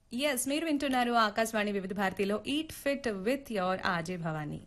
yes మీరు వింటున్నారు ఆకాశవాణి వివిధ భారతిలో ఈట్ ఫిట్ విత్ యోర్ ఆజే భవానీ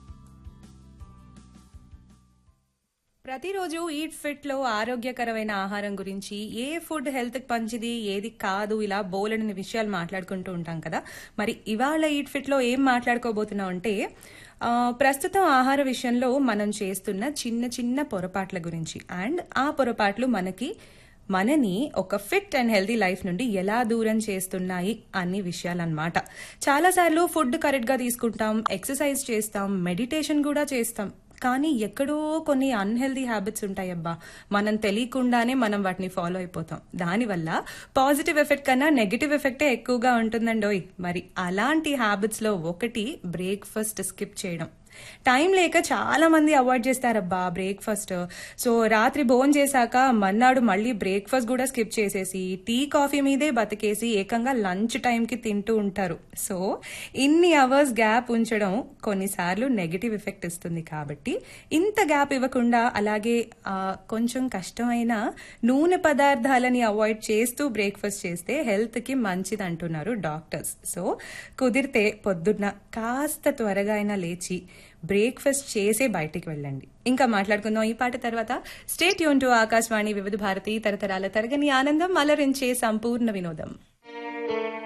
ప్రతిరోజు ఈట్ ఫిట్ లో ఆరోగ్యకరమైన ఆహారం గురించి ఏ ఫుడ్ హెల్త్ కి మంచిది ఏది కాదు ఇలా బోలెడని విషయాలు మాట్లాడుకుంటూ ఉంటాం కదా మరి ఇవాళ ఈట్ ఫిట్ లో ఏం మాట్లాడుకోబోతున్నాం అంటే ఆ, ప్రస్తుతం ఆహార విషయంలో మనం చేస్తున్న చిన్న చిన్న పొరపాట్ల గురించి అండ్ ఆ పొరపాట్లు మనకి మనని ఒక ఫిట్ అండ్ హెల్తీ లైఫ్ నుండి ఎలా దూరం చేస్తున్నాయి అన్ని విషయాలన్నమాట చాలాసార్లు ఫుడ్ కరెక్ట్ గా తీసుకుంటాం ఎక్సర్సైజ్ చేస్తాం మెడిటేషన్ కూడా చేస్తాం కానీ ఎక్కడో కొన్ని అన్హెల్దీ హ్యాబిట్స్ ఉంటాయబ్బా మనం తెలియకుండానే మనం వాటిని ఫాలో అయిపోతాం దానివల్ల పాజిటివ్ ఎఫెక్ట్ కన్నా నెగిటివ్ ఎఫెక్టే ఎక్కువగా ఉంటుందండోయ్ మరి అలాంటి హ్యాబిట్స్ లో ఒకటి బ్రేక్ఫాస్ట్ స్కిప్ చేయడం టైం లేక చాలా మంది అవాయిడ్ చేస్తారబ్బా బ్రేక్ఫాస్ట్ సో రాత్రి భోజనం చేశాక మన్నాడు మళ్ళీ బ్రేక్ఫాస్ట్ కూడా స్కిప్ చేసేసి టీ కాఫీ మీదే బతికేసి ఏకంగా లంచ్ టైంకి తింటూ ఉంటారు సో ఇన్ని అవర్స్ గ్యాప్ ఉంచడం కొన్నిసార్లు నెగిటివ్ ఎఫెక్ట్ ఇస్తుంది కాబట్టి ఇంత గ్యాప్ ఇవ్వకుండా అలాగే ఆ, కొంచెం కష్టమైన నూనె పదార్థాలని అవాయిడ్ చేస్తూ బ్రేక్ఫాస్ట్ చేస్తే హెల్త్ కి మంచిది అంటున్నారు డాక్టర్స్ సో కుదిరితే పొద్దున్న కాస్త త్వరగా అయినా లేచి బ్రేక్ఫాస్ట్ చేసే బయటికి వెళ్ళండి ఇంకా మాట్లాడుకుందాం ఈ పాట తర్వాత స్టేట్ యూన్ టు ఆకాశవాణి వివిధ భారతి తరతరాల తరగని ఆనందం అలరించే సంపూర్ణ వినోదం